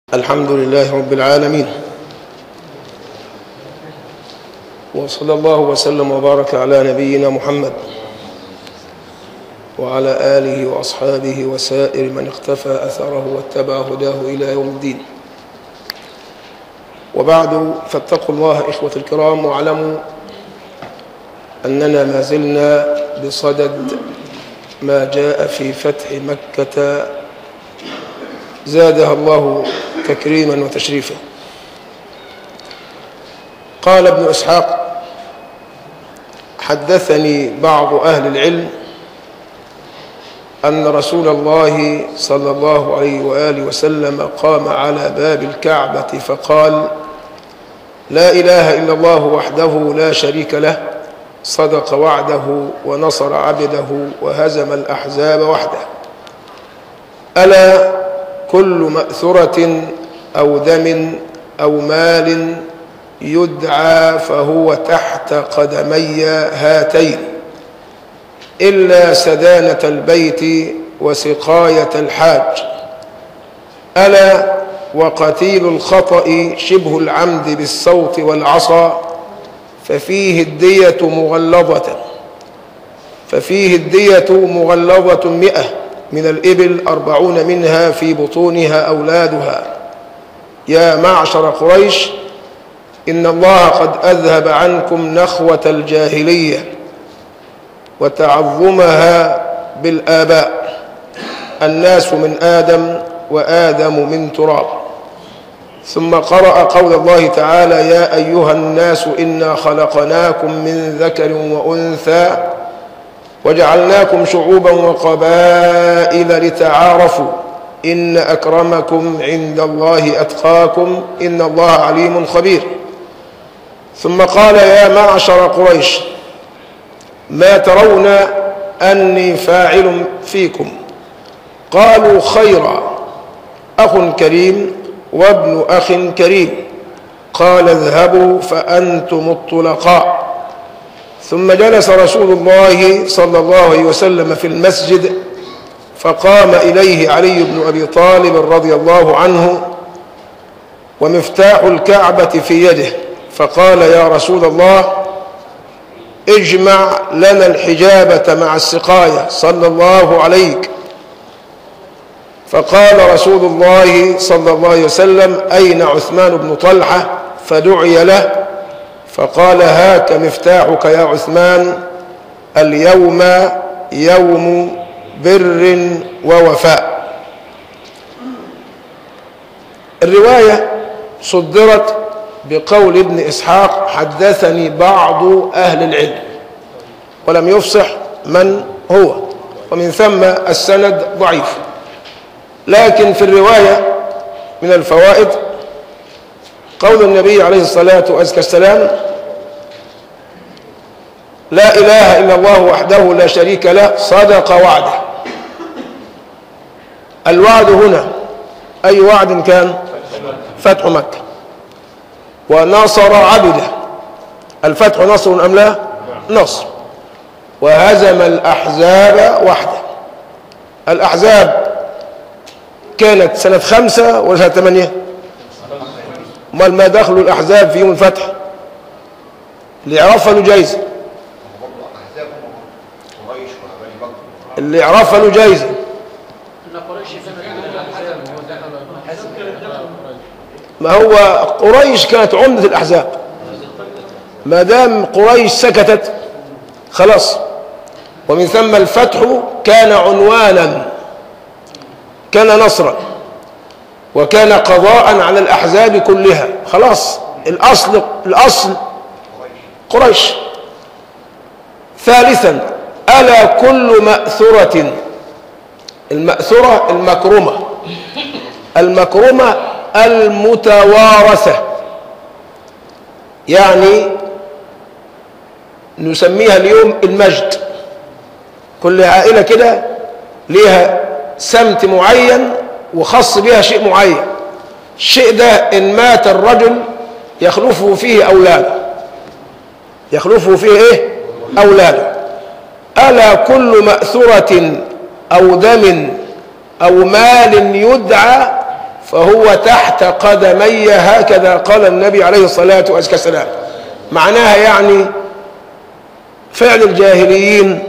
الحمد لله رب العالمين وصلى الله وسلم وبارك على نبينا محمد وعلى آله وأصحابه وسائر من اختفى أثره واتبع هداه إلى يوم الدين وبعد فاتقوا الله إخوة الكرام واعلموا أننا ما زلنا بصدد ما جاء في فتح مكة زادها الله تكريما وتشريفا قال ابن إسحاق حدثني بعض أهل العلم أن رسول الله صلى الله عليه وآله وسلم قام على باب الكعبة فقال لا إله إلا الله وحده لا شريك له صدق وعده ونصر عبده وهزم الأحزاب وحده ألا كل مأثرة أو دم أو مال يدعى فهو تحت قدمي هاتين إلا سدانة البيت وسقاية الحاج ألا وقتيل الخطأ شبه العمد بالصوت والعصا ففيه الدية مغلظة ففيه الدية مغلظة مئة من الإبل أربعون منها في بطونها أولادها يا معشر قريش إن الله قد أذهب عنكم نخوة الجاهلية وتعظمها بالآباء الناس من آدم وآدم من تراب ثم قرأ قول الله تعالى يا أيها الناس إنا خلقناكم من ذكر وأنثى وجعلناكم شعوبا وقبائل لتعارفوا إن أكرمكم عند الله أتقاكم إن الله عليم خبير ثم قال يا معشر قريش ما ترون أني فاعل فيكم قالوا خيرا أخ كريم وابن أخ كريم قال اذهبوا فأنتم الطلقاء ثم جلس رسول الله صلى الله عليه وسلم في المسجد فقام إليه علي بن أبي طالب رضي الله عنه ومفتاح الكعبة في يده فقال يا رسول الله اجمع لنا الحجابة مع السقاية صلى الله عليك فقال رسول الله صلى الله عليه وسلم أين عثمان بن طلحة فدعي له فقال هاك مفتاحك يا عثمان اليوم يوم بر ووفاء الرواية صدرت بقول ابن إسحاق حدثني بعض أهل العلم ولم يفصح من هو ومن ثم السند ضعيف لكن في الرواية من الفوائد قول النبي عليه الصلاة والسلام لا إله إلا الله وحده لا شريك له صدق وعده الوعد هنا أي وعد كان فتح مكة ونصر عبده الفتح نصر أم لا نصر وهزم الأحزاب وحده الأحزاب كانت سنة خمسة ولا سنة ثمانية امال ما دخلوا الأحزاب في يوم الفتح اللي يعرفها له جايزة اللي يعرفها له جايزة ما هو قريش كانت عمدة الأحزاب ما دام قريش سكتت خلاص ومن ثم الفتح كان عنوانا كان نصرا وكان قضاء على الأحزاب كلها خلاص الأصل الأصل قريش ثالثا ألا كل مأثرة المأثرة المكرمة المكرمة المتوارثة يعني نسميها اليوم المجد كل عائلة كده ليها سمت معين وخص بها شيء معين الشيء ده إن مات الرجل يخلفه فيه أولاده يخلفه فيه إيه أولاده ألا كل مأثرة أو دم أو مال يدعى فهو تحت قدمي هكذا قال النبي عليه الصلاة والسلام معناها يعني فعل الجاهليين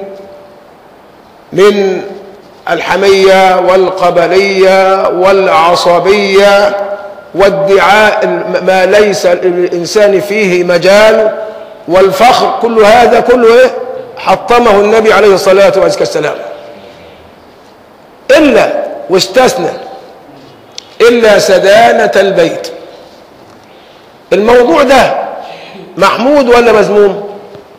من الحمية والقبلية والعصبية وادعاء ما ليس للإنسان فيه مجال والفخر كل هذا كله إيه؟ حطمه النبي عليه الصلاة والسلام إلا واستثنى إلا سدانة البيت الموضوع ده محمود ولا مذموم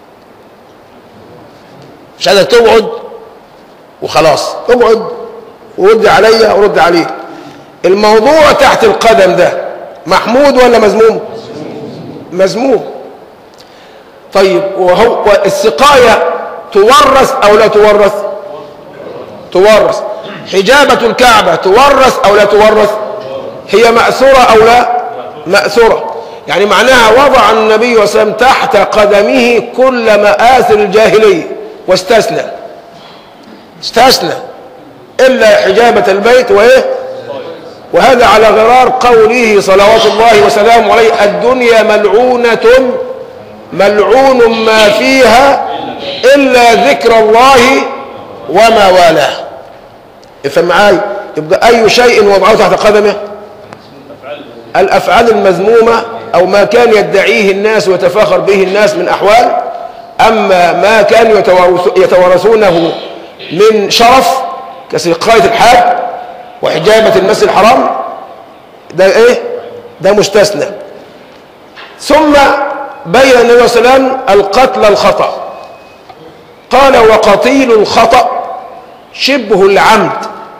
مش عايزك تقعد وخلاص اقعد ورد عليا ورد عليك الموضوع تحت القدم ده محمود ولا مذموم مذموم طيب وهو السقاية تورث أو لا تورث تورث حجابة الكعبة تورث أو لا تورث هي مأثورة أو لا مأثورة يعني معناها وضع النبي صلى الله عليه وسلم تحت قدمه كل مآثر الجاهلية واستثنى استثنى إلا حجابة البيت وإيه وهذا على غرار قوله صلوات الله وسلامه عليه الدنيا ملعونة ملعون ما فيها إلا ذكر الله وما والاه افهم معاي يبقى أي شيء وضعه تحت قدمه الأفعال المذمومة أو ما كان يدعيه الناس ويتفاخر به الناس من أحوال أما ما كانوا يتوارثونه من شرف كسقاية الحاج وحجامة المسجد الحرام ده ايه ده مستثنى ثم بين النبي صلى الله عليه وسلم القتل الخطأ قال وقتيل الخطأ شبه العمد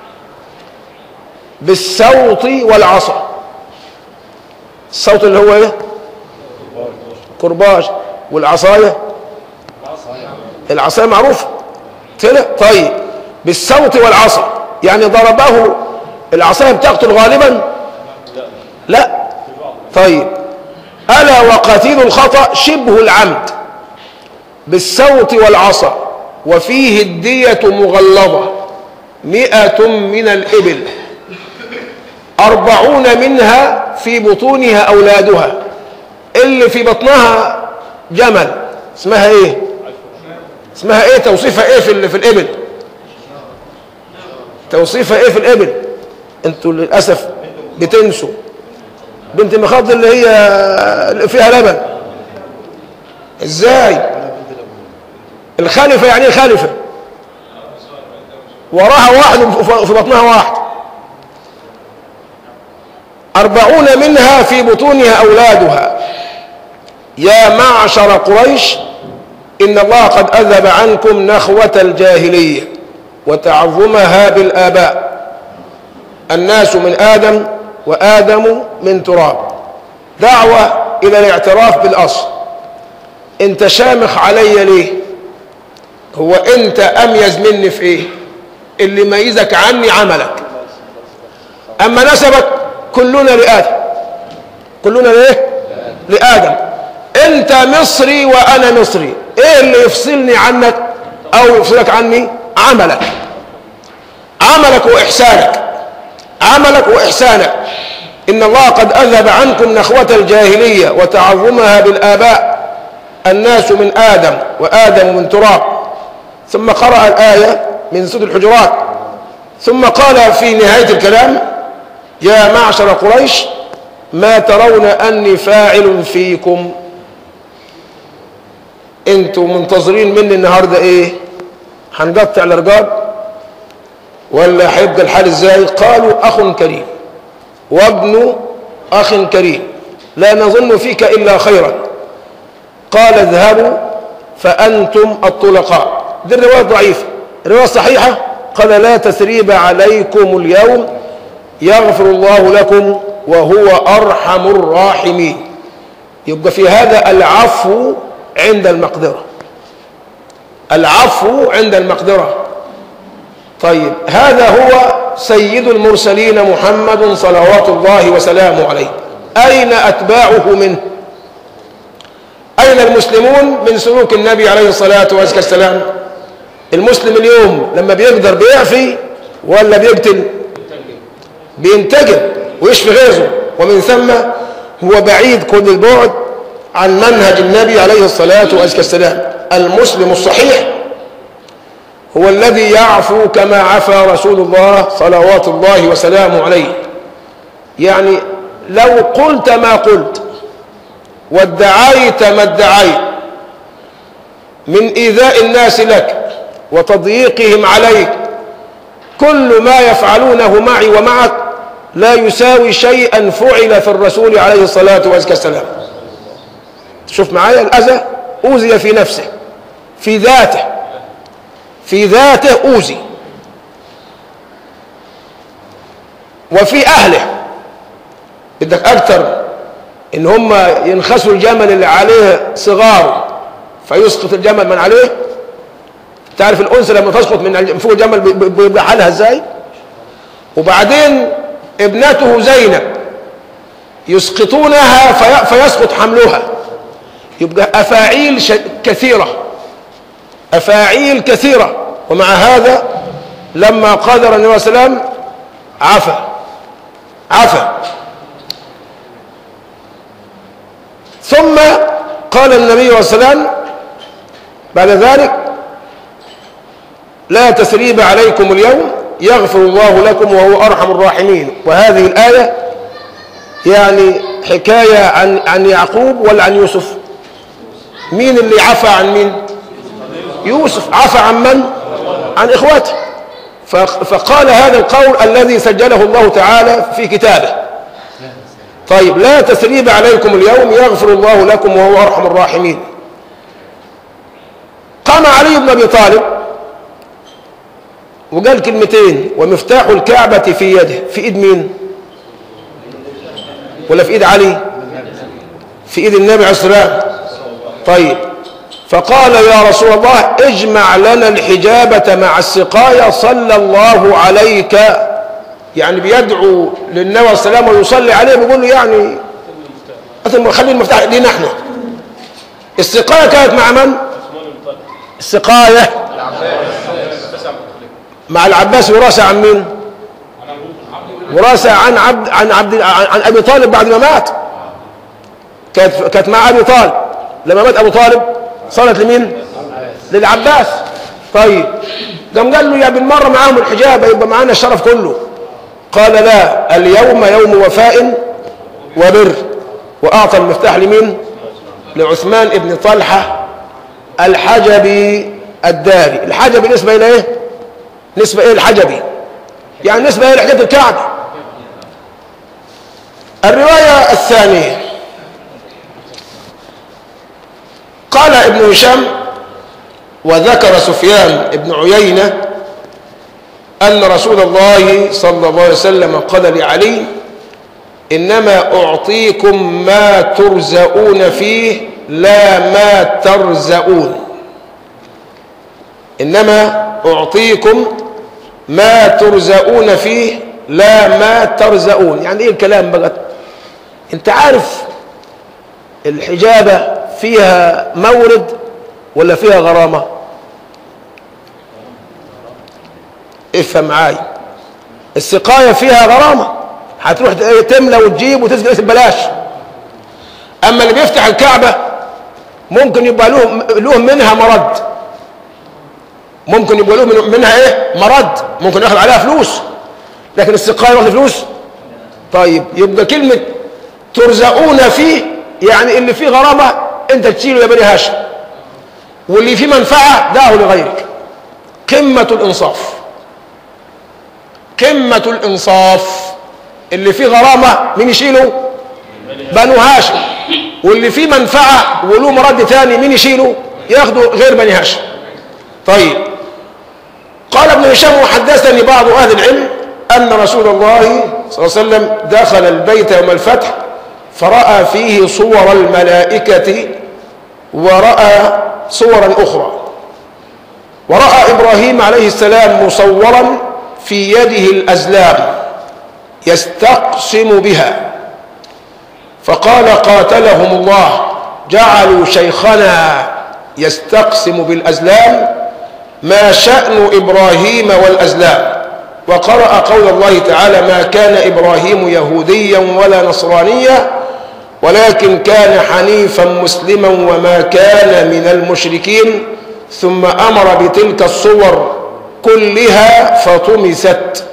بالسوط والعصا الصوت اللي هو ايه كرباج والعصايه العصايه معروفه طلع طيب بالسوط والعصا يعني ضربه العصايه بتقتل غالبا لا طيب الا وقتيل الخطا شبه العمد بالسوط والعصا وفيه الدية مغلظة مئة من الإبل أربعون منها في بطونها أولادها اللي في بطنها جمل اسمها ايه اسمها ايه توصيفها ايه في, في الإبل توصيفها ايه في الإبل انتوا للأسف بتنسوا بنت مخاض اللي هي اللي فيها لبن ازاي الخلفة يعني ايه خلفة وراها واحد في بطنها واحد أربعون منها في بطونها أولادها يا معشر قريش إن الله قد أذهب عنكم نخوة الجاهلية وتعظمها بالآباء الناس من آدم وآدم من تراب دعوة إلى الاعتراف بالأصل أنت شامخ علي ليه هو أنت أميز مني في إيه اللي ميزك عني عملك أما نسبك كلنا لآدم كلنا ليه لآدم أنت مصري وأنا مصري إيه اللي يفصلني عنك أو يفصلك عني عملك عملك وإحسانك عملك وإحسانك إن الله قد أذهب عنكم نخوة الجاهلية وتعظمها بالآباء الناس من آدم وآدم من تراب ثم قرأ الآية من سورة الحجرات ثم قال في نهاية الكلام يا معشر قريش ما ترون أني فاعل فيكم انتوا منتظرين مني النهاردة ايه هنقطع الرقاب ولا هيبقى الحال ازاي قالوا اخ كريم وابن اخ كريم لا نظن فيك الا خيرا قال اذهبوا فانتم الطلقاء دي الروايه ضعيفه الروايه صحيحه قال لا تثريب عليكم اليوم يغفر الله لكم وهو ارحم الراحمين يبقى في هذا العفو عند المقدره العفو عند المقدره طيب هذا هو سيد المرسلين محمد صلوات الله وسلامه عليه أين أتباعه منه أين المسلمون من سلوك النبي عليه الصلاة والسلام المسلم اليوم لما بيقدر بيعفي ولا بيقتل بينتجم ويشفي غيظه ومن ثم هو بعيد كل البعد عن منهج النبي عليه الصلاة والسلام المسلم الصحيح هو الذي يعفو كما عفى رسول الله صلوات الله وسلامه عليه يعني لو قلت ما قلت وادعيت ما ادعيت من إيذاء الناس لك وتضييقهم عليك كل ما يفعلونه معي ومعك لا يساوي شيئا فعل في الرسول عليه الصلاة والسلام شوف معايا الأذى أوذي في نفسه في ذاته في ذاته أوذي وفي أهله بدك أكثر إن هم ينخسوا الجمل اللي عليه صغار فيسقط الجمل من عليه تعرف الأنثى لما تسقط من فوق الجمل بيبقى حالها إزاي وبعدين ابنته زينب يسقطونها في فيسقط حملها يبقى أفاعيل كثيرة أفاعيل كثيرة ومع هذا لما قدر النبي صلى الله عليه وسلم عفى عفى ثم قال النبي صلى الله عليه وسلم بعد ذلك لا تسريب عليكم اليوم يغفر الله لكم وهو أرحم الراحمين وهذه الآية يعني حكاية عن عن يعقوب ولا عن يوسف مين اللي عفى عن مين يوسف عفى عن من عن إخواته فقال هذا القول الذي سجله الله تعالى في كتابه طيب لا تسريب عليكم اليوم يغفر الله لكم وهو أرحم الراحمين قام علي بن أبي طالب وقال كلمتين ومفتاح الكعبة في يده في ايد مين ولا في ايد علي في ايد النبي عليه الصلاة طيب فقال يا رسول الله اجمع لنا الحجابة مع السقاية صلى الله عليك يعني بيدعو للنبي عليه السلام ويصلي عليه بيقول له يعني خلي المفتاح لينا احنا السقاية كانت مع من السقاية مع العباس وراثة عن مين وراثة عن عبد عن عبد عن ابي طالب بعد ما مات كانت كانت مع ابي طالب لما مات ابو طالب صارت لمين للعباس طيب قام قال له يا بالمره معاهم الحجاب يبقى معانا الشرف كله قال لا اليوم يوم وفاء وبر واعطى المفتاح لمين لعثمان ابن طلحه الحجبي الداري الحجبي نسبه الى ايه نسبه ايه الحجبي يعني نسبه الى حجاب الكعبه الروايه الثانيه قال ابن هشام وذكر سفيان بن عيينة أن رسول الله صلى الله عليه وسلم قال لعلي إنما أعطيكم ما ترزقون فيه لا ما ترزقون إنما أعطيكم ما ترزقون فيه لا ما ترزقون يعني إيه الكلام بقى أنت عارف الحجابة فيها مورد ولا فيها غرامة افهم معاي السقاية فيها غرامة هتروح تملى وتجيب وتسقي ببلاش اما اللي بيفتح الكعبة ممكن يبقى له له منها مرد ممكن يبقى له منها ايه مرد ممكن ياخد عليها فلوس لكن السقاية واخد فلوس طيب يبقى كلمة ترزقون فيه يعني اللي فيه غرامة انت تشيله يا بني هاشم واللي فيه منفعة دعه لغيرك قمة الإنصاف قمة الإنصاف اللي فيه غرامة مين يشيله بنو هاشم واللي فيه منفعة وله مرد تاني مين يشيله ياخده غير بني هاشم طيب قال ابن هشام وحدثني بعض أهل العلم أن رسول الله صلى الله عليه وسلم دخل البيت يوم الفتح فرأى فيه صور الملائكة ورأى صورا أخرى ورأى إبراهيم عليه السلام مصورا في يده الأزلام يستقسم بها فقال قاتلهم الله جعلوا شيخنا يستقسم بالأزلام ما شأن إبراهيم والأزلام وقرأ قول الله تعالى ما كان إبراهيم يهوديا ولا نصرانيا ولكن كان حنيفا مسلما وما كان من المشركين ثم أمر بتلك الصور كلها فطمست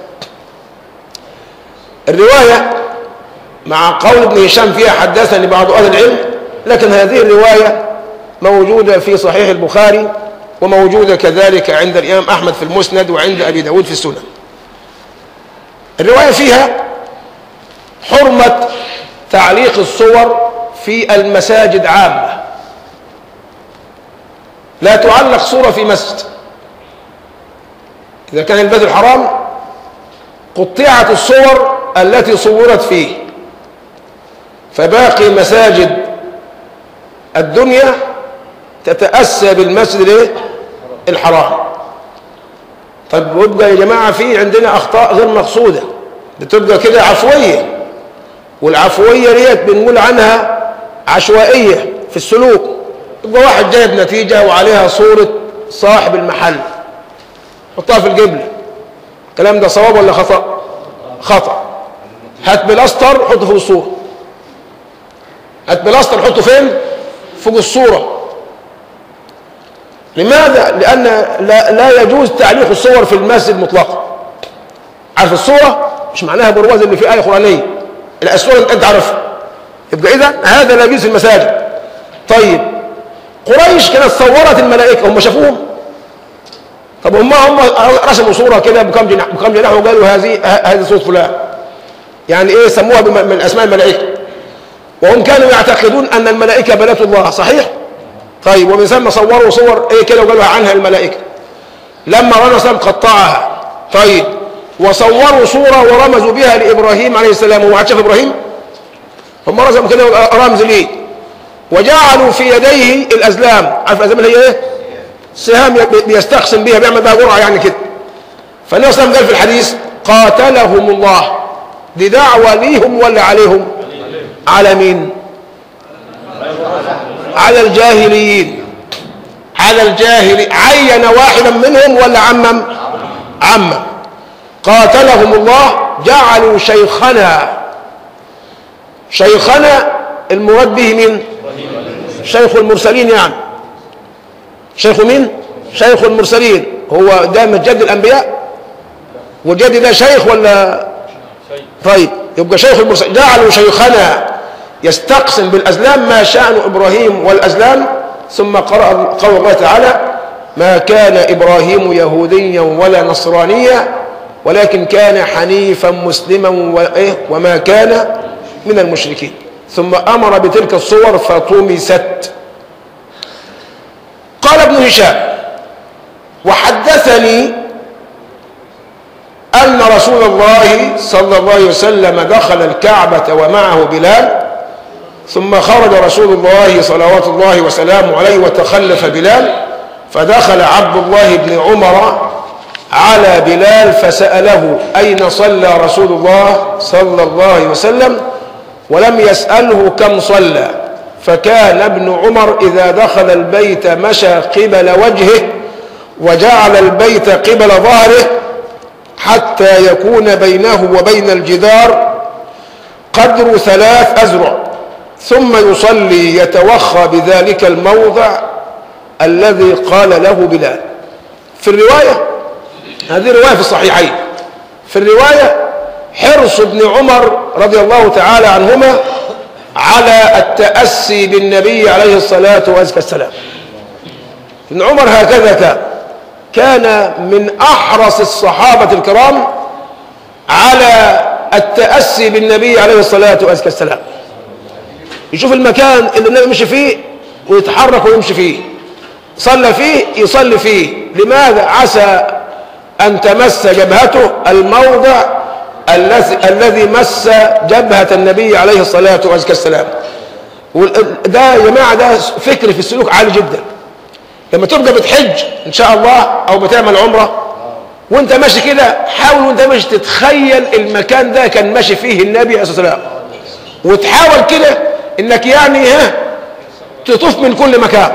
الرواية مع قول ابن هشام فيها حدثني بعض أهل العلم لكن هذه الرواية موجودة في صحيح البخاري وموجودة كذلك عند الإمام أحمد في المسند وعند أبي داود في السنن الرواية فيها حرمة تعليق الصور في المساجد عامة لا تعلق صورة في مسجد إذا كان البيت الحرام قطعت الصور التي صورت فيه فباقي مساجد الدنيا تتأسى بالمسجد الحرام طب ويبقى يا جماعة في عندنا أخطاء غير مقصودة بتبقى كده عفوية والعفوية ديت بنقول عنها عشوائية في السلوك يبقى واحد جايب نتيجة وعليها صورة صاحب المحل حطها في القبلة الكلام ده صواب ولا خطأ خطأ هات بلاستر حطه فوق الصورة هات بلاستر حطه فين فوق الصورة لماذا لأن لا, لا يجوز تعليق الصور في المسجد مطلقا عارف الصورة مش معناها برواز اللي في آية قرآنية الأسورة أنت عارفها يبقى إذا هذا لا يجوز في المساجد طيب قريش كانت صورت الملائكة هم شافوهم طب هم هم رسموا صورة كده بكم جناح بكم جناح وقالوا هذه هذه صورة فلان يعني ايه سموها من اسماء الملائكة وهم كانوا يعتقدون ان الملائكة بنات الله صحيح طيب ومن ثم صوروا صور ايه كده وقالوا عنها الملائكة لما رمى سلم قطعها طيب وصوروا صورة ورمزوا بها لإبراهيم عليه السلام هو شاف إبراهيم هم رسموا كده رمز ليه وجعلوا في يديه الأزلام عارف الأزلام اللي هي ايه سهام بيستقسم بيها بيعمل بها جرعة يعني كده فالنبي صلى الله عليه وسلم قال في الحديث قاتلهم الله دي دعوة ليهم ولا عليهم على مين على الجاهليين على الجاهل عين واحدا منهم ولا عمم عمم قاتلهم الله جعلوا شيخنا شيخنا المراد به من شيخ المرسلين يعني شيخ مين شيخ المرسلين هو ده من جد الانبياء وجد ده شيخ ولا طيب يبقى شيخ المرسلين جعلوا شيخنا يستقسم بالازلام ما شان ابراهيم والازلام ثم قرأ قول الله تعالى ما كان ابراهيم يهوديا ولا نصرانيا ولكن كان حنيفا مسلما وما كان من المشركين ثم امر بتلك الصور فطمست قال ابن هشام وحدثني أن رسول الله صلى الله عليه وسلم دخل الكعبة ومعه بلال ثم خرج رسول الله صلوات الله وسلامه عليه وتخلف بلال فدخل عبد الله بن عمر على بلال فسأله أين صلى رسول الله صلى الله عليه وسلم ولم يسأله كم صلى فكان ابن عمر إذا دخل البيت مشى قبل وجهه وجعل البيت قبل ظهره حتى يكون بينه وبين الجدار قدر ثلاث أزرع ثم يصلي يتوخى بذلك الموضع الذي قال له بلال في الرواية هذه رواية في الصحيحين في الرواية حرص ابن عمر رضي الله تعالى عنهما على التأسي بالنبي عليه الصلاة والسلام ابن عمر هكذا كان كان من أحرص الصحابة الكرام على التأسي بالنبي عليه الصلاة والسلام يشوف المكان اللي النبي مشي فيه ويتحرك ويمشي فيه صلى فيه يصلي فيه لماذا عسى أن تمس جبهته الموضع الذي الذي مس جبهة النبي عليه الصلاة والسلام ده يا جماعة ده فكر في السلوك عالي جدا لما تبقى بتحج ان شاء الله او بتعمل عمرة وانت ماشي كده حاول وانت ماشي تتخيل المكان ده كان ماشي فيه النبي عليه الصلاة والسلام وتحاول كده انك يعني ها تطوف من كل مكان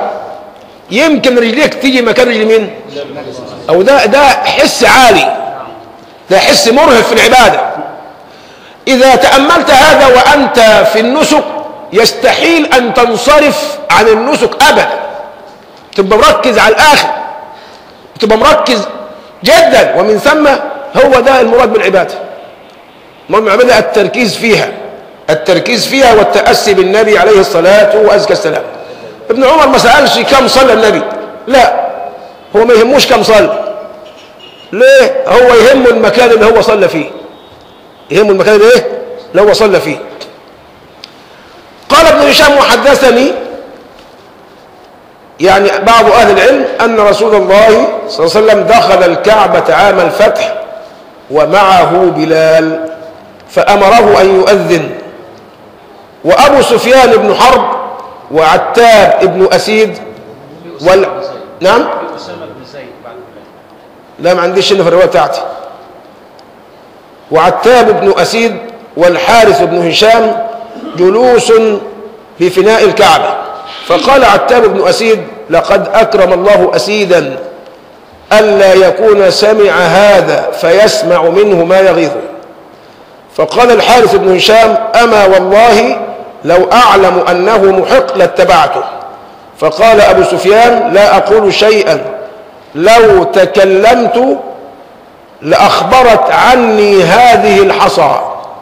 يمكن رجليك تيجي مكان رجل مين او ده ده حس عالي ده حس مرهف في العبادة إذا تأملت هذا وأنت في النسك يستحيل أن تنصرف عن النسك أبدا تبقى مركز على الآخر تبقى مركز جدا ومن ثم هو ده المراد بالعبادة المراد بالعبادة التركيز فيها التركيز فيها والتأسي بالنبي عليه الصلاة وأزكى السلام ابن عمر ما سألش كم صلى النبي لا هو ما يهموش كم صلى ليه هو يهمه المكان اللي هو صلى فيه يهمه المكان اللي ايه اللي هو صلى فيه قال ابن هشام وحدثني يعني بعض أهل العلم أن رسول الله صلى الله عليه وسلم دخل الكعبة عام الفتح ومعه بلال فأمره أن يؤذن وأبو سفيان بن حرب وعتاب بن أسيد وال... نعم أسامة بن زيد بعد ذلك لا ما عنديش هنا في الرواية بتاعتي وعتاب بن أسيد والحارث بن هشام جلوس في فناء الكعبة فقال عتاب بن أسيد لقد أكرم الله أسيدا ألا يكون سمع هذا فيسمع منه ما يغيظه فقال الحارث بن هشام أما والله لو أعلم أنه محق لاتبعته فقال أبو سفيان لا أقول شيئا لو تكلمت لأخبرت عني هذه الحصى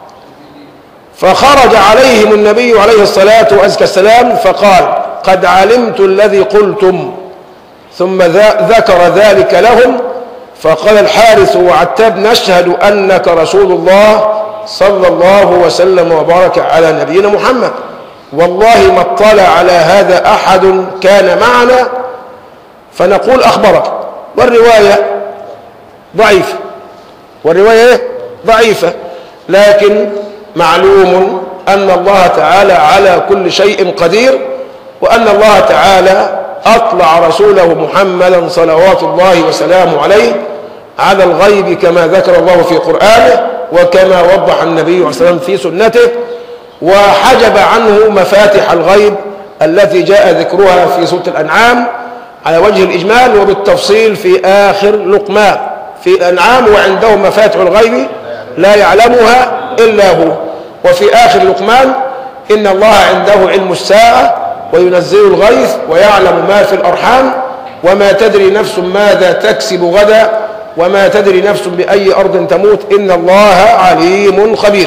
فخرج عليهم النبي عليه الصلاة وأزكى السلام فقال قد علمت الذي قلتم ثم ذكر ذلك لهم فقال الحارث وعتاب نشهد أنك رسول الله صلى الله وسلم وبارك على نبينا محمد والله ما اطلع على هذا أحد كان معنا فنقول أخبرك والرواية ضعيفة والرواية ضعيفة لكن معلوم أن الله تعالى على كل شيء قدير وأن الله تعالى أطلع رسوله محمدا صلوات الله وسلامه عليه على الغيب كما ذكر الله في قرآنه وكما وضح النبي عليه الصلاة والسلام في سنته وحجب عنه مفاتح الغيب التي جاء ذكرها في سورة الأنعام على وجه الإجمال وبالتفصيل في آخر لقمان في الأنعام وعنده مفاتح الغيب لا يعلمها إلا هو وفي آخر لقمان إن الله عنده علم الساعة وينزل الغيث ويعلم ما في الأرحام وما تدري نفس ماذا تكسب غدا وما تدري نفس بأي أرض تموت إن الله عليم خبير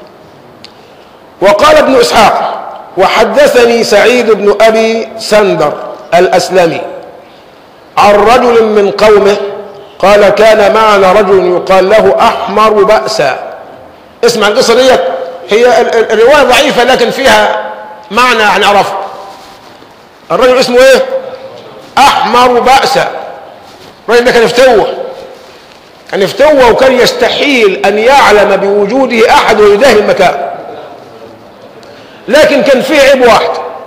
وقال ابن إسحاق وحدثني سعيد بن أبي سندر الأسلمي عن رجل من قومه قال كان معنا رجل يقال له أحمر بأسا اسمع القصة ديت هي الرواية ضعيفة لكن فيها معنى هنعرفه الرجل اسمه ايه أحمر بأسا الرجل ده كان يفتوه كان يفتوه وكان يستحيل أن يعلم بوجوده أحد ويداهي المكان لكن كان فيه عيب واحد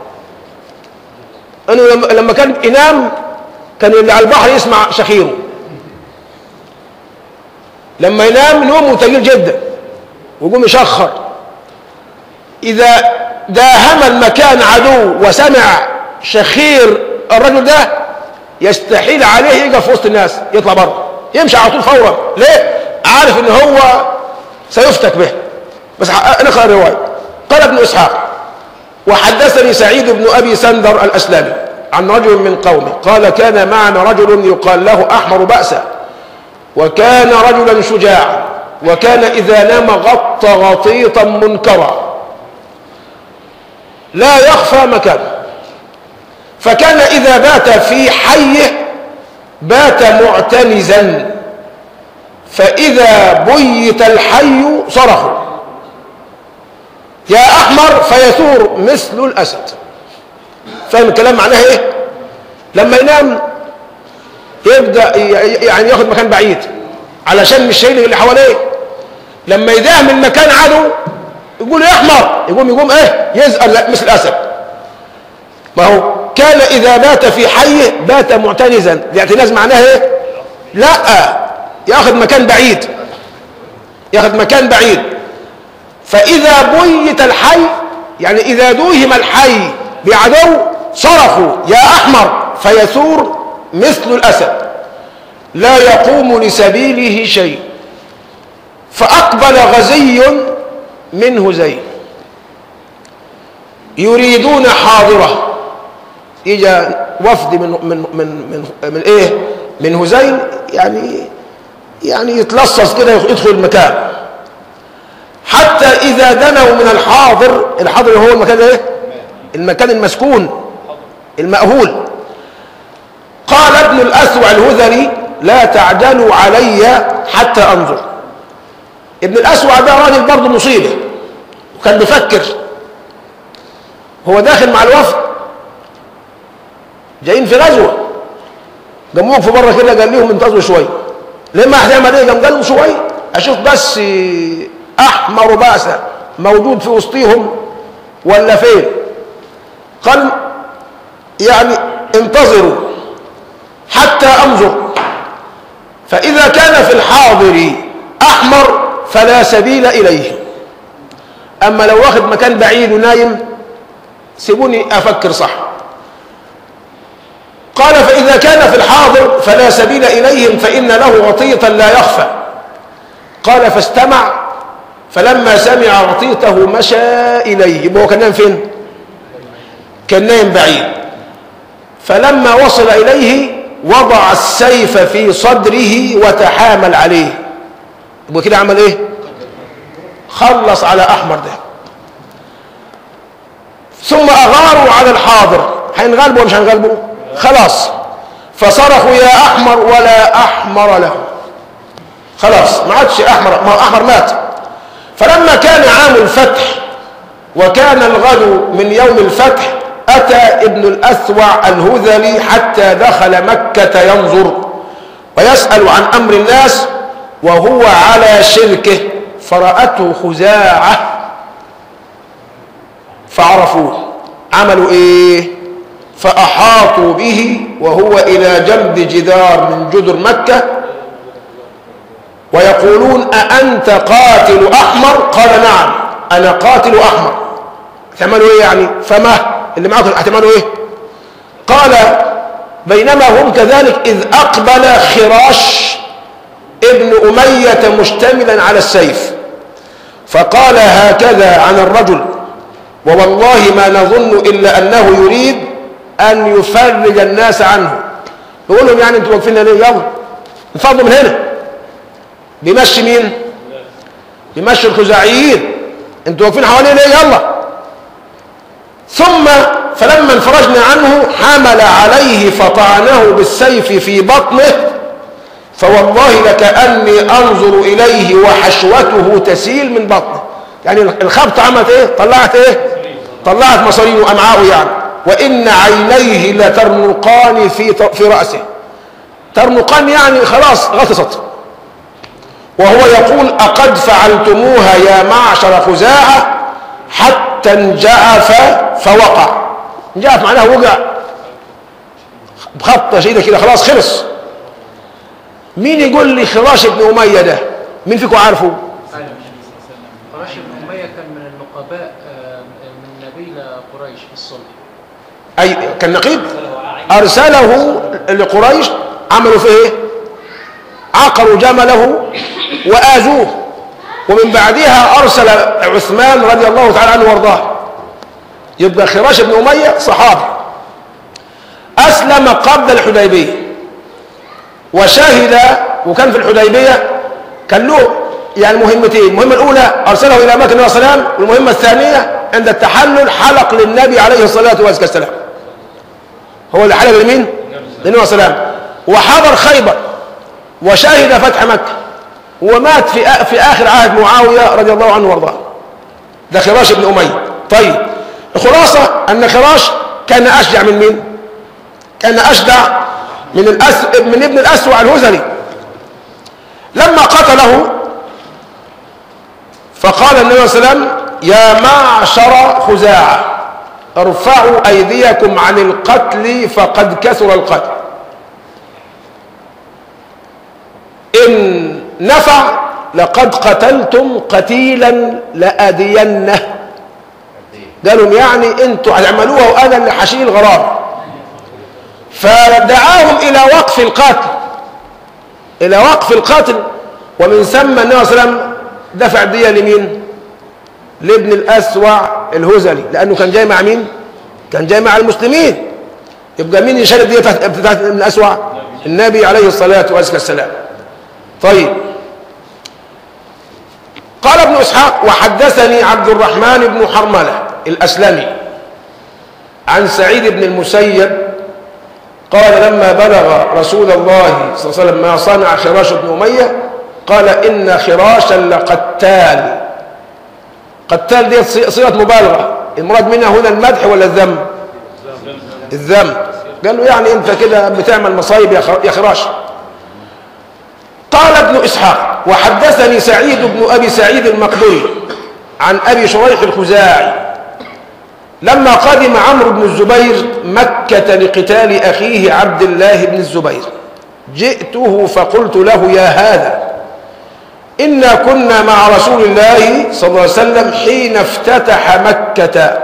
انه لما كان ينام كان اللي على البحر يسمع شخيره لما ينام نومه ثقيل جدا ويقوم يشخر اذا داهم المكان عدو وسمع شخير الرجل ده يستحيل عليه يقف في وسط الناس يطلع بره يمشي على طول فورا ليه عارف ان هو سيفتك به بس نقرا الروايه قال ابن اسحاق وحدثني سعيد بن ابي سندر الاسلمي عن رجل من قومه قال كان معنا رجل يقال له احمر باسا وكان رجلا شجاعا وكان اذا نام غطى غطيطا منكرا لا يخفى مكانه فكان اذا بات في حيه بات معتنزا فاذا بيت الحي صرخوا يا أحمر فيثور مثل الأسد فاهم الكلام معناه إيه لما ينام يبدأ يعني ياخد مكان بعيد علشان مش شايل اللي حواليه لما يداه من مكان عدو يقول يا أحمر يقوم يقوم إيه يزأل لا مثل الأسد ما هو كان إذا بات في حيه بات معتنزا الاعتناز معناه إيه لا ياخد مكان بعيد ياخد مكان بعيد فإذا بيت الحي يعني إذا دوهم الحي بعدو صرخوا يا أحمر فيثور مثل الأسد لا يقوم لسبيله شيء فأقبل غزي من هزيل يريدون حاضرة إجا وفد من من من من, من إيه؟ من هزيل يعني يعني يتلصص كده يدخل المكان حتى إذا دنوا من الحاضر الحاضر هو المكان إيه؟ المكان المسكون المأهول قال ابن الأسوع الهذلي لا تعجلوا علي حتى أنظر ابن الأسوع ده راجل برضه مصيبة وكان بيفكر هو داخل مع الوفد جايين في غزوة جمعوهم في بره كده قال لهم انتظروا شوية لما هتعمل ايه قام قال لهم شوية اشوف بس احمر بأسا موجود في وسطهم ولا فين قال يعني انتظروا حتى انظر فاذا كان في الحاضر احمر فلا سبيل اليه اما لو واخد مكان بعيد ونايم سيبوني افكر صح قال فاذا كان في الحاضر فلا سبيل اليهم فان له وطية لا يخفى قال فاستمع فلما سمع وطيته مشى اليه يبقى هو كان نايم فين كان نايم بعيد فلما وصل اليه وضع السيف في صدره وتحامل عليه يبقى كده عمل ايه خلص على احمر ده ثم اغاروا على الحاضر هينغلبوا ولا مش هينغلبوا خلاص فصرخوا يا احمر ولا احمر له خلاص ما عادش احمر ما احمر مات فلما كان عام الفتح وكان الغدو من يوم الفتح اتى ابن الاثوع الهذلي حتى دخل مكه ينظر ويسال عن امر الناس وهو على شركه فرأته خزاعه فعرفوه عملوا ايه فأحاطوا به وهو إلى جنب جدار من جدر مكة ويقولون أأنت قاتل أحمر قال نعم أنا قاتل أحمر تعملوا إيه يعني فما اللي معاكم هتعملوا إيه قال بينما هم كذلك إذ أقبل خراش ابن أمية مشتملا على السيف فقال هكذا عن الرجل ووالله ما نظن إلا أنه يريد أن يفرج الناس عنه يقول لهم يعني انتوا واقفين ليه يلا انفضوا من هنا بيمشي مين بيمشي الخزاعيين انتوا واقفين حواليه ليه يلا ثم فلما انفرجنا عنه حمل عليه فطعنه بالسيف في بطنه فوالله لكأني أنظر إليه وحشوته تسيل من بطنه يعني الخبط عملت ايه طلعت ايه طلعت مصارين وامعاءه يعني وان عينيه لترنقان في في راسه ترنقان يعني خلاص غطست وهو يقول اقد فعلتموها يا معشر خزاعه حتى انجعف فوقع انجعف معناه وقع بخطه شديده كده خلاص خلص مين يقول لي خراش ابن اميه ده مين فيكم عارفه فراش بن أمية كان من النقباء آه، من نبيل قريش في الصلح أي كان نقيب أرسله لقريش عملوا فيه إيه؟ عقروا جمله وآذوه ومن بعدها أرسل عثمان رضي الله تعالى عنه وارضاه يبقى خراش بن أمية صحابي أسلم قبل الحديبية وشهد وكان في الحديبية كان له يعني مهمتين المهمة الأولى أرسله إلى مكة النبي صلى الله عليه وسلم والمهمة الثانية عند التحلل حلق للنبي عليه الصلاة والسلام هو اللي حلق لمين؟ للنبي صلى الله عليه وسلم وحضر خيبر وشهد فتح مكة ومات في آ- في آخر عهد معاوية رضي الله عنه وارضاه ده خراش بن أمية طيب الخلاصة أن خراش كان أشجع من مين؟ كان أشجع من الأس... من ابن الأسوع الهذلي لما قتله فقال النبي صلى الله عليه وسلم يا معشر خزاعة ارفعوا أيديكم عن القتل فقد كثر القتل إن نفع لقد قتلتم قتيلا لأدينه قالوا يعني انتوا هتعملوها وانا اللي حشيل غرام فدعاهم الى وقف القتل الى وقف القتل ومن ثم النبي صلى الله عليه وسلم دفع الدية لمين لابن الأسوع الهزلي لأنه كان جاي مع مين كان جاي مع المسلمين يبقى مين يشارك الدية بتاعت بتاعت ابن الأسوع النبي عليه الصلاة والسلام طيب قال ابن إسحاق وحدثني عبد الرحمن بن حرملة الأسلمي عن سعيد بن المسيب قال لما بلغ رسول الله صلى الله عليه وسلم ما صنع خراش بن أمية قال إن خراشا لقتال قتال دي صيغة مبالغة المراد منها هنا المدح ولا الذم الذم قال له يعني انت كده بتعمل مصايب يا خ- يا خراش قال ابن إسحاق وحدثني سعيد بن أبي سعيد المقبري عن أبي شريح الخزاعي لما قدم عمرو بن الزبير مكة لقتال أخيه عبد الله بن الزبير جئته فقلت له يا هذا إنا كنا مع رسول الله صلى الله عليه وسلم حين افتتح مكة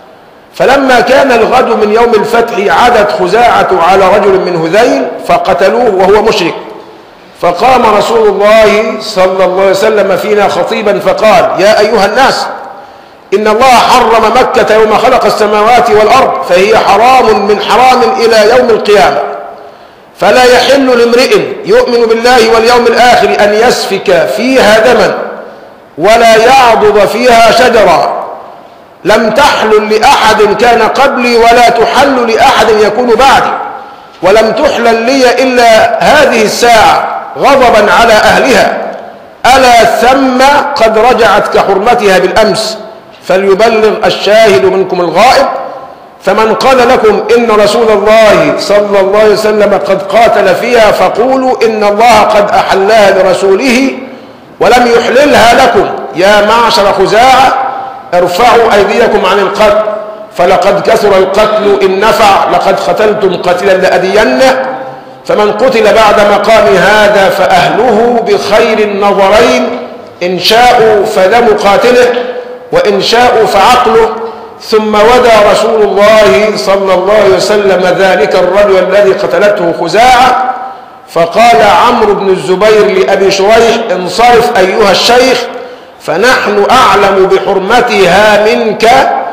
فلما كان الغد من يوم الفتح عدت خزاعة على رجل من هذيل فقتلوه وهو مشرك فقام رسول الله صلى الله عليه وسلم فينا خطيبا فقال يا أيها الناس إن الله حرم مكة يوم خلق السماوات والأرض فهي حرام من حرام إلى يوم القيامة فلا يحل لامرئ يؤمن بالله واليوم الآخر أن يسفك فيها دما ولا يعضد فيها شجرا لم تحلل لأحد كان قبلي ولا تحل لأحد يكون بعدي ولم تحلل لي إلا هذه الساعة غضبا على أهلها ألا ثم قد رجعت كحرمتها بالأمس فليبلغ الشاهد منكم الغائب فمن قال لكم إن رسول الله صلى الله عليه وسلم قد قاتل فيها فقولوا إن الله قد أحلها لرسوله ولم يحللها لكم يا معشر خزاعة ارفعوا أيديكم عن القتل فلقد كثر القتل إن نفع لقد قتلتم قتلا لأدينه فمن قتل بعد مقام هذا فأهله بخير النظرين إن شاءوا فدم قاتله وإن شاءوا فعقله ثم ودى رسول الله صلى الله عليه وسلم ذلك الرجل الذي قتلته خزاعة فقال عمرو بن الزبير لأبي شريح انصرف أيها الشيخ فنحن أعلم بحرمتها منك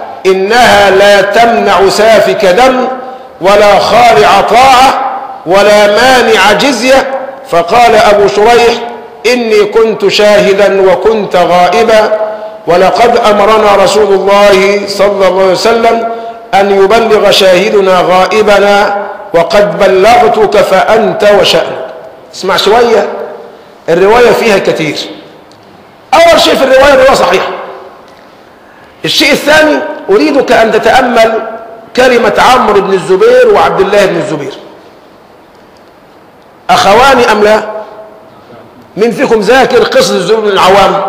إنها لا تمنع سافك دم ولا خالع طاعة ولا مانع جزية فقال أبو شريح إني كنت شاهدا وكنت غائبا ولقد أمرنا رسول الله صلى الله عليه وسلم أن يبلغ شاهدنا غائبنا وقد بلغتك فأنت وشأنك اسمع شوية الرواية فيها كثير أول شيء في الرواية الرواية صحيحة الشيء الثاني أريدك أن تتأمل كلمة عمرو بن الزبير وعبد الله بن الزبير أخوان أم لا من فيكم ذاكر قصة الزبير بن العوام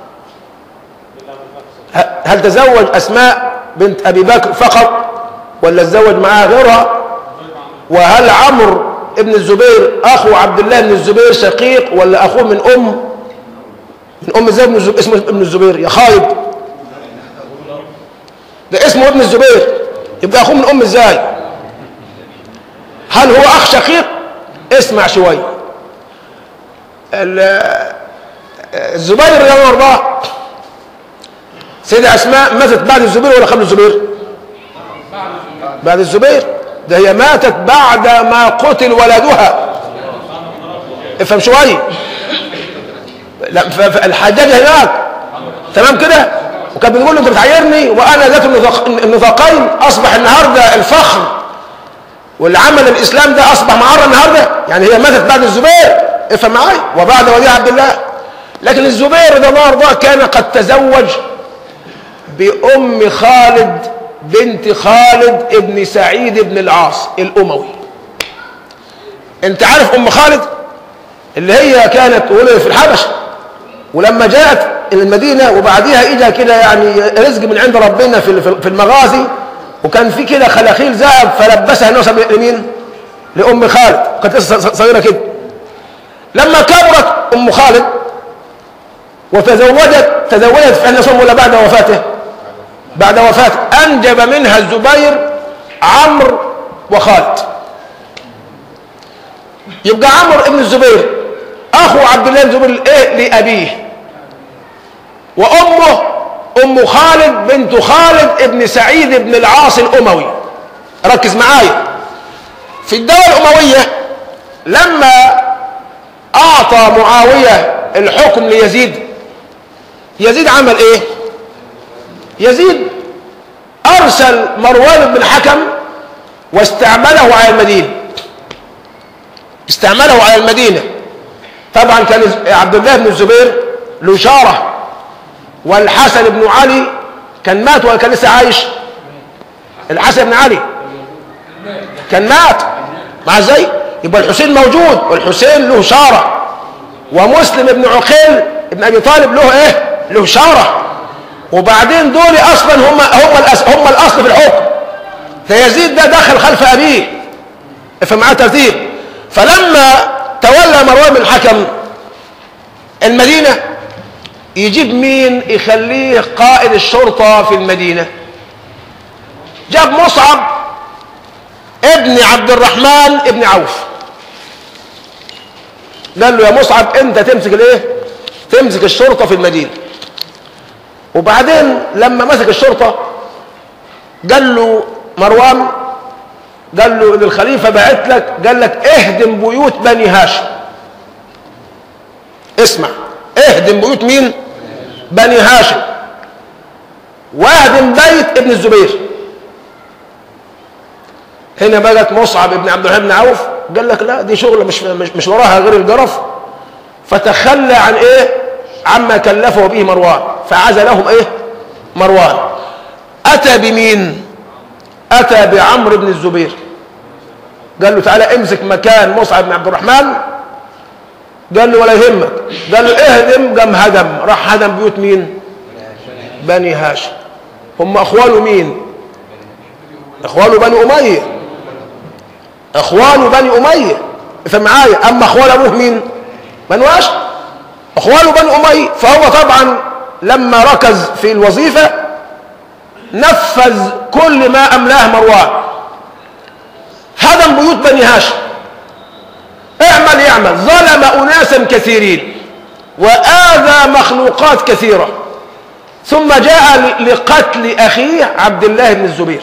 هل تزوج أسماء بنت أبي بكر فقط ولا تزوج معها غيرها وهل عمرو ابن الزبير أخو عبد الله بن الزبير شقيق ولا أخوه من أم من أم ازاي ابن الزبير اسمه ابن الزبير يا خايب ده اسمه ابن الزبير يبقى أخوه من أم ازاي هل هو أخ شقيق اسمع شوية الزبير رضي الله عنه سيدة أسماء ماتت بعد الزبير ولا قبل الزبير بعد الزبير ده هي ماتت بعد ما قتل ولدها افهم شوية لا الحجاج هناك تمام كده وكان بيقول له انت بتعايرني وانا ذات النفاقين اصبح النهارده الفخر والعمل الاسلام ده اصبح معرة النهارده يعني هي ماتت بعد الزبير افهم معايا وبعد ولي عبد الله لكن الزبير رضي الله عنه كان قد تزوج بأم خالد بنت خالد ابن سعيد بن العاص الأموي انت عارف أم خالد اللي هي كانت ولدت في الحبشة ولما جاءت المدينة وبعديها اجى كده يعني رزق من عند ربنا في في المغازي وكان في كده خلاخيل ذهب فلبسها الناس لمين؟ لأم خالد كانت صغيرة كده لما كبرت أم خالد وتزوجت تزوجت فعلا صوم ولا بعد وفاته بعد وفاته أنجب منها الزبير عمرو وخالد يبقى عمرو ابن الزبير أخو عبد الله بن الزبير إيه لأبيه وأمه أم خالد بنت خالد ابن سعيد بن العاص الأموي ركز معايا في الدولة الأموية لما أعطى معاوية الحكم ليزيد يزيد عمل إيه يزيد أرسل مروان بن الحكم واستعمله على المدينة استعمله على المدينة طبعا كان عبد الله بن الزبير له شارة والحسن بن علي كان مات ولا كان لسه عايش الحسن بن علي كان مات مع ازاي يبقى الحسين موجود والحسين له شارة ومسلم بن عقيل ابن ابي طالب له ايه له شارة وبعدين دول اصلا هم هم الأس هم الاصل في الحكم فيزيد ده دخل خلف ابيه افهم معاه ترتيب فلما تولى مروان بن الحكم المدينه يجيب مين يخليه قائد الشرطه في المدينه جاب مصعب ابن عبد الرحمن ابن عوف قال له يا مصعب انت تمسك الايه تمسك الشرطه في المدينه وبعدين لما مسك الشرطه قال له مروان قال له ان الخليفه بعت لك قال لك اهدم بيوت بني هاشم اسمع اهدم بيوت مين بني هاشم واهدم بيت ابن الزبير هنا بقت مصعب ابن عبد الرحمن بن عوف قال لك لا دي شغله مش مش, مش وراها غير الجرف فتخلى عن ايه عما كلفه به مروان فعزلهم ايه مروان اتى بمين اتى بعمرو بن الزبير قال له تعالى امسك مكان مصعب بن عبد الرحمن قال له ولا يهمك قال له اهدم قام هدم راح هدم بيوت مين بني هاشم هم اخواله مين اخواله بني اميه اخواله بني اميه افهم معايا اما اخوال ابوه مين بنو هاشم اخواله بني اميه فهو طبعا لما ركز في الوظيفه نفذ كل ما املاه مروان هدم بيوت بني هاشم اعمل يعمل ظلم اناسا كثيرين واذى مخلوقات كثيره ثم جاء لقتل اخيه عبد الله بن الزبير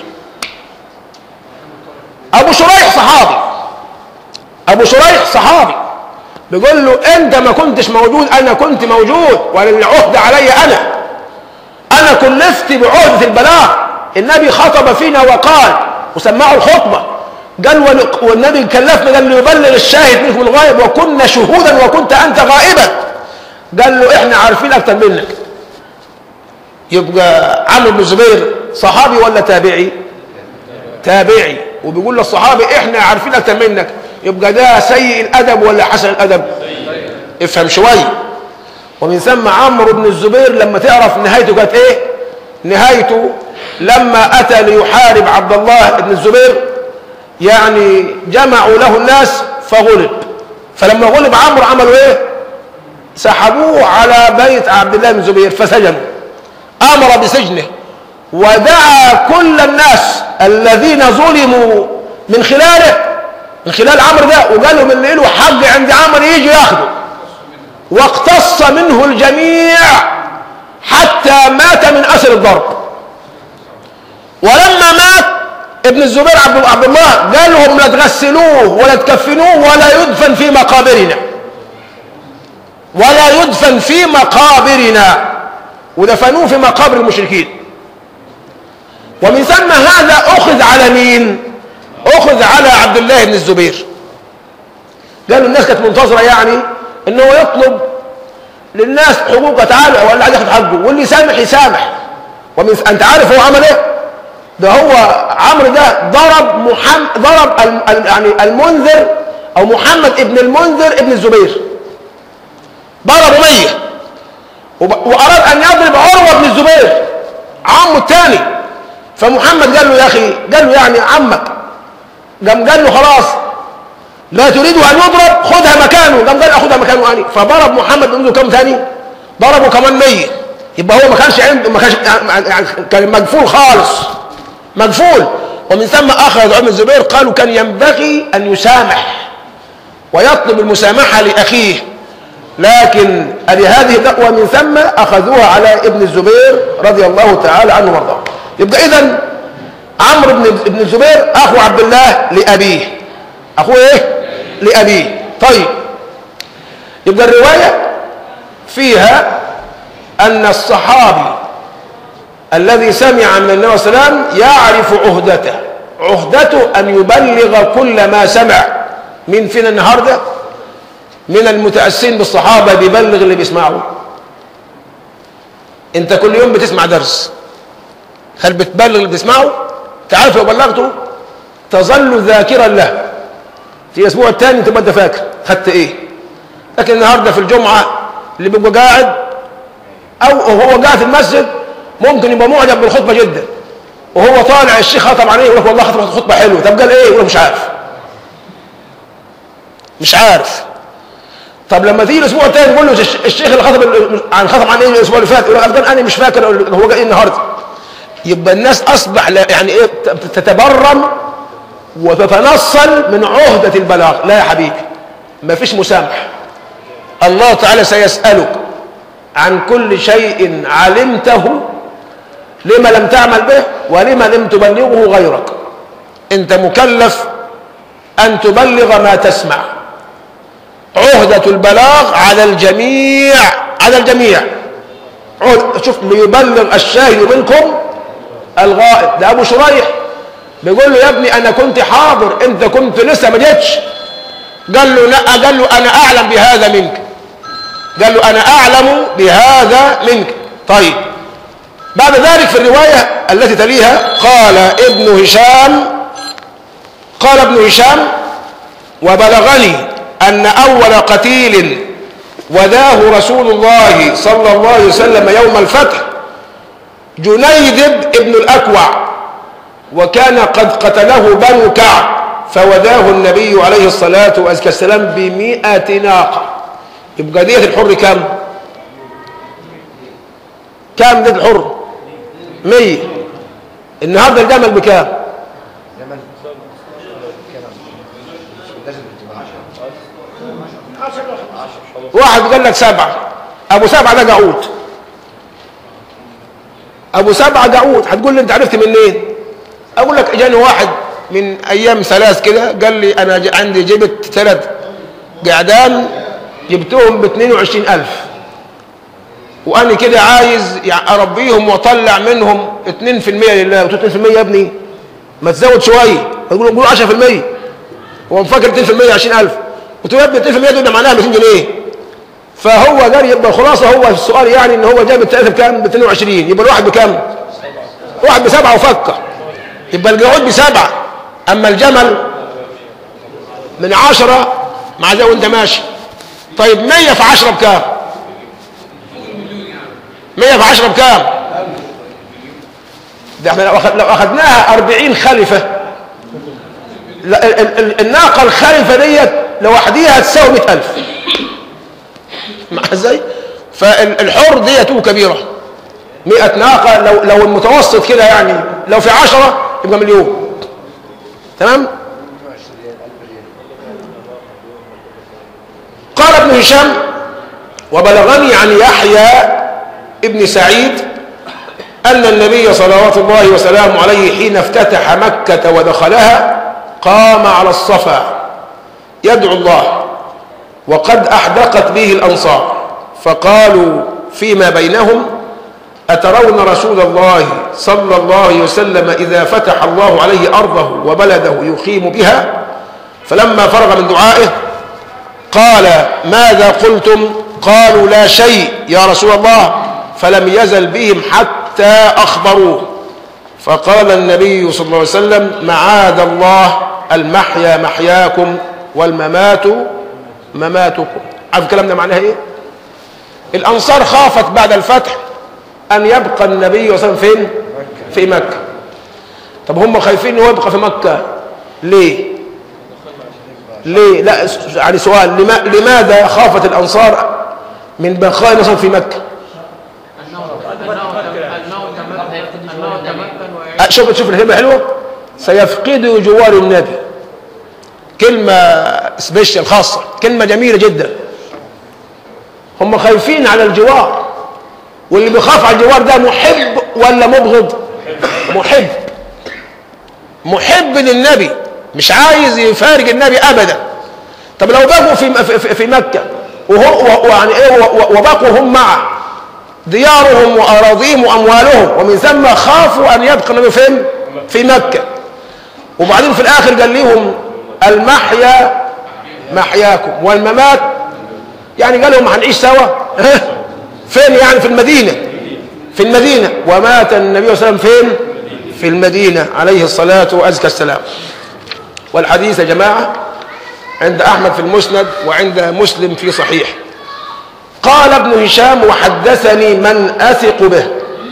ابو شريح صحابي ابو شريح صحابي بيقول له انت ما كنتش موجود انا كنت موجود والعهد علي انا انا كلفت بعهدة البلاغ النبي خطب فينا وقال وسمعوا الخطبة قال والنبي كلفنا قال له يبلغ الشاهد منكم الغائب وكنا شهودا وكنت انت غائبا قال له احنا عارفين اكتر منك يبقى عمرو بن الزبير صحابي ولا تابعي تابعي وبيقول للصحابي احنا عارفين اكتر منك يبقى ده سيء الادب ولا حسن الادب افهم شويه ومن ثم عمرو بن الزبير لما تعرف نهايته كانت ايه نهايته لما اتى ليحارب عبد الله بن الزبير يعني جمعوا له الناس فغلب فلما غلب عمرو عملوا ايه سحبوه على بيت عبد الله بن الزبير فسجنوا امر بسجنه ودعا كل الناس الذين ظلموا من خلاله من خلال عمرو ده وقال لهم اللي له حق عند عمرو يجي ياخده واقتص منه الجميع حتى مات من اثر الضرب ولما مات ابن الزبير عبد عبد الله قال لهم لا تغسلوه ولا تكفنوه ولا يدفن في مقابرنا ولا يدفن في مقابرنا ودفنوه في مقابر المشركين ومن ثم هذا اخذ على مين اخذ على عبد الله بن الزبير قالوا الناس كانت منتظره يعني انه يطلب للناس حقوق تعالى ولا عايز ياخد حقه واللي يسامح يسامح ومن انت عارف هو عمل ايه ده هو عمرو ده ضرب محمد ضرب ال... يعني المنذر او محمد ابن المنذر ابن الزبير ضربه مية وب... واراد ان يضرب عروه بن الزبير عمه الثاني فمحمد قال له يا اخي قال له يعني عمك قام قال له خلاص لا تريد ان يضرب خذها مكانه قام قال اخذها مكانه اني فضرب محمد بن كم ثاني ضربه كمان 100 يبقى هو ما كانش عنده ما كانش يعني كان مقفول خالص مقفول ومن ثم اخذ عمر الزبير قالوا كان ينبغي ان يسامح ويطلب المسامحه لاخيه لكن ادي هذه الدعوة من ثم أخذوها على ابن الزبير رضي الله تعالى عنه وارضاه يبقى إذا عمرو بن ابن الزبير أخو عبد الله لأبيه أخوه إيه؟ لأبيه طيب يبقى الرواية فيها أن الصحابي الذي سمع من النبي صلى الله عليه وسلم يعرف عهدته عهدته أن يبلغ كل ما سمع من فينا النهارده من المتأسين بالصحابة بيبلغ اللي بيسمعه انت كل يوم بتسمع درس هل بتبلغ اللي بتسمعه تعرف لو بلغته تظل ذاكرا له في الاسبوع الثاني تبقى انت فاكر خدت ايه لكن النهارده في الجمعه اللي بيبقى قاعد او وهو قاعد في المسجد ممكن يبقى معجب بالخطبه جدا وهو طالع الشيخ خطب عليه يقول لك والله خطبه خطبه حلوه طب قال ايه يقول لك مش عارف مش عارف طب لما تيجي الاسبوع الثاني تقول له الشيخ اللي خطب عن خطب عن ايه الاسبوع اللي فات يقول لك انا مش فاكر هو جاي النهارده يبقى الناس اصبح يعني ايه تتبرم وتتنصل من عهده البلاغ لا يا حبيبي ما فيش مسامح الله تعالى سيسالك عن كل شيء علمته لما لم تعمل به ولما لم تبلغه غيرك انت مكلف ان تبلغ ما تسمع عهدة البلاغ على الجميع على الجميع عهد شوف ليبلغ الشاهد منكم الغائب ده ابو شريح بيقول له يا ابني انا كنت حاضر انت كنت لسه ما جيتش قال له لا قال له انا اعلم بهذا منك قال له انا اعلم بهذا منك طيب بعد ذلك في الروايه التي تليها قال ابن هشام قال ابن هشام وبلغني أن أول قتيل وداه رسول الله صلى الله عليه وسلم يوم الفتح جنيدب ابن الأكوع وكان قد قتله بنو كعب فوداه النبي عليه الصلاة والسلام بمئة ناقة يبقى دية الحر كم كم دية الحر مية النهاردة الجمل بكام واحد قال لك سبعة أبو سبعة ده جعود أبو سبعة جعود هتقول لي أنت عرفت منين؟ أقول لك جاني واحد من أيام ثلاث كده قال لي أنا عندي جبت ثلاث قعدان جبتهم ب 22000 وأنا كده عايز يعني أربيهم وأطلع منهم 2% لله قلت 2% يا ابني ما تزود شوية تقول قولوا 10% هو مفكر 2% 20000 قلت له يا ابني 2% دول معناها 200 جنيه فهو قال يبقى الخلاصه هو السؤال يعني ان هو جاب الثلاثه بكام؟ ب 22 يبقى الواحد بكام؟ واحد بسبعه وفكر يبقى الجعود بسبعه اما الجمل من عشرة مع زي وانت ماشي طيب 100 في 10 بكام؟ 100 في 10 بكام؟ ده احنا لو أخد- لو اخذناها 40 خلفه لا، ال- ال- ال- الناقه الخلفه ديت لوحديها تساوي 100000 مع ازاي فالحر ديته كبيرة 100 ناقة لو لو المتوسط كده يعني لو في 10 يبقى مليون تمام قال ابن هشام وبلغني عن يحيى ابن سعيد أن النبي صلوات الله وسلامه عليه حين افتتح مكة ودخلها قام على الصفا يدعو الله وقد أحدقت به الأنصار فقالوا فيما بينهم أترون رسول الله صلى الله عليه وسلم إذا فتح الله عليه أرضه وبلده يقيم بها فلما فرغ من دعائه قال ماذا قلتم قالوا لا شيء يا رسول الله فلم يزل بهم حتى أخبروه فقال النبي صلى الله عليه وسلم معاذ الله المحيا محياكم والممات مماتكم عارف الكلام ده معناه ايه الانصار خافت بعد الفتح ان يبقى النبي صلى الله عليه وسلم فين في مكه طب هم خايفين انه يبقى في مكه ليه ليه لا يعني سؤال لما لماذا خافت الانصار من بقاء النبي في مكه أنه أنه أنه تمكن أنه تمكن أه، شوف شوف الكلمه حلوه سيفقد جوار النبي كلمه سبيشال خاصه كلمه جميله جدا هم خايفين على الجوار واللي بيخاف على الجوار ده محب ولا مبغض محب محب للنبي مش عايز يفارق النبي ابدا طب لو بقوا في في, في مكه وهو يعني ايه وبقوا هم معه ديارهم واراضيهم واموالهم ومن ثم خافوا ان يبقى النبي فين في مكه وبعدين في الاخر قال لهم المحيا محياكم والممات يعني قال لهم هنعيش سوا فين يعني في المدينه في المدينه ومات النبي صلى الله عليه وسلم فين في المدينه عليه الصلاه وازكى السلام والحديث يا جماعه عند احمد في المسند وعند مسلم في صحيح قال ابن هشام وحدثني من اثق به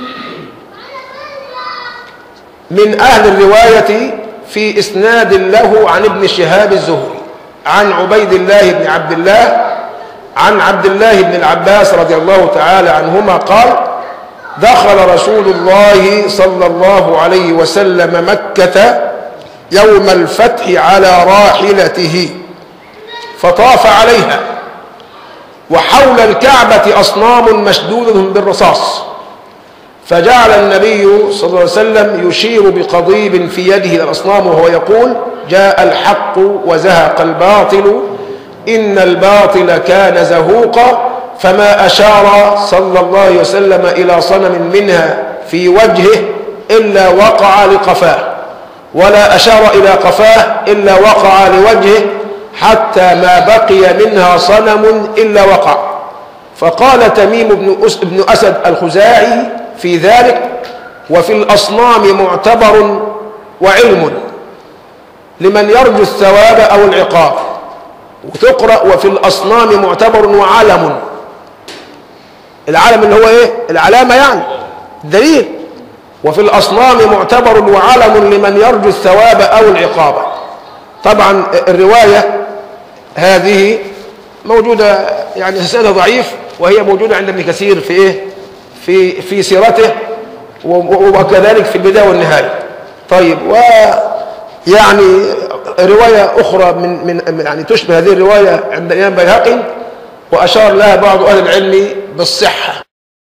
من اهل الروايه في اسناد له عن ابن شهاب الزهري عن عبيد الله بن عبد الله عن عبد الله بن العباس رضي الله تعالى عنهما قال دخل رسول الله صلى الله عليه وسلم مكة يوم الفتح على راحلته فطاف عليها وحول الكعبة أصنام مشدودة بالرصاص فجعل النبي صلى الله عليه وسلم يشير بقضيب في يده إلى الأصنام وهو يقول جاء الحق وزهق الباطل إن الباطل كان زهوقا فما أشار صلى الله عليه وسلم إلى صنم منها في وجهه إلا وقع لقفاه ولا أشار إلى قفاه إلا وقع لوجهه حتى ما بقي منها صنم إلا وقع فقال تميم بن, أس بن أسد الخزاعي في ذلك وفي الأصنام معتبر وعلم لمن يرجو الثواب أو العقاب وتقرأ وفي الأصنام معتبر وعلم العلم اللي هو ايه العلامة يعني الدليل وفي الأصنام معتبر وعلم لمن يرجو الثواب أو العقاب طبعا الرواية هذه موجودة يعني سنة ضعيف وهي موجودة عند ابن كثير في ايه في في سيرته وكذلك في البداية والنهاية طيب و يعني رواية أخرى من من يعني تشبه هذه الرواية عند الإمام بيهقي وأشار لها بعض أهل العلم بالصحة